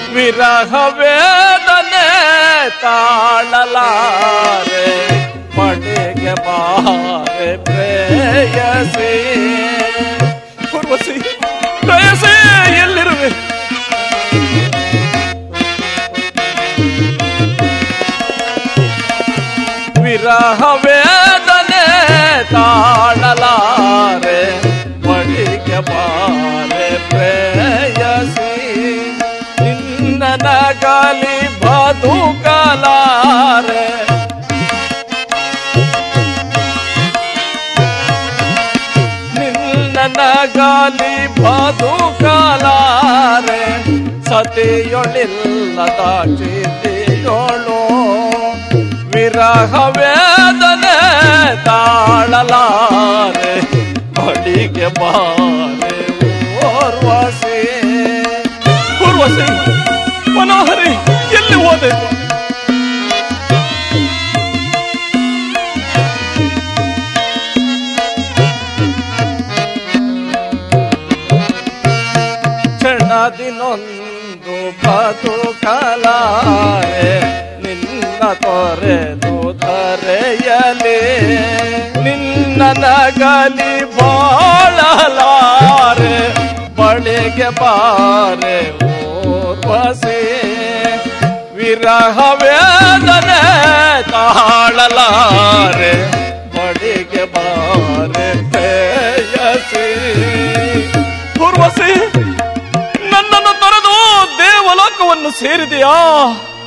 ವಿರಹ ವೇದನೆ ತಾಳಲಾರೆ ಮನೆಗೆ ಬಾರೆ ಪ್ರೇಯಸಿ ಪೂರ್ವಸಿ ಪ್ರೇಯಸಿ ಎಲ್ಲಿರುವೆ ವಿರಹ ವೇದನೆ ತಾಳಲಾರೆ ಮಡಿಗೆ ಬಾರೆ ಪ್ರೇಯಸಿ ನಿನ್ನ ನಗಲಿ ಬದುಕಲಾರೆ ನಿನ್ನ ನಗಲಿ ಬದುಕಲಾರೆ ಸತಿಯೊಳಿಲ್ಲದ ಚಿತಿಯೊಳು ವಿರಹ ವೇದನೆ ತಾಳಲಾರೆ ಬಳಿಗೆ ಬಾರೆ ಓರ್ವಸಿ ಪೂರ್ವಸಿ ಮನೋಹರಿ ಎಲ್ಲಿ ಹೋದೆ ಕ್ಷಣದಿನೊಂದು ಬದುಕಲಾರೆ ನಿನ್ನ ತೊರೆದು ತರೆಯಲಿ ನಿನ್ನ ನಗಲಿ ಬಾಳಲಾರೆ ಬಳಿಗೆ ಬಾರೆ ಓರ್ವಸಿ ವಿರಹ ವೇದನೆ ತಾಳಲಾರೆ ಬಳಿಗೆ ಬಾರೆ ಪ್ರೇಯಸಿ ಪೂರ್ವಸಿ ನನ್ನನ್ನು ತೊರೆದು ದೇವಲೋಕವನ್ನು ಸೇರಿದೆಯಾ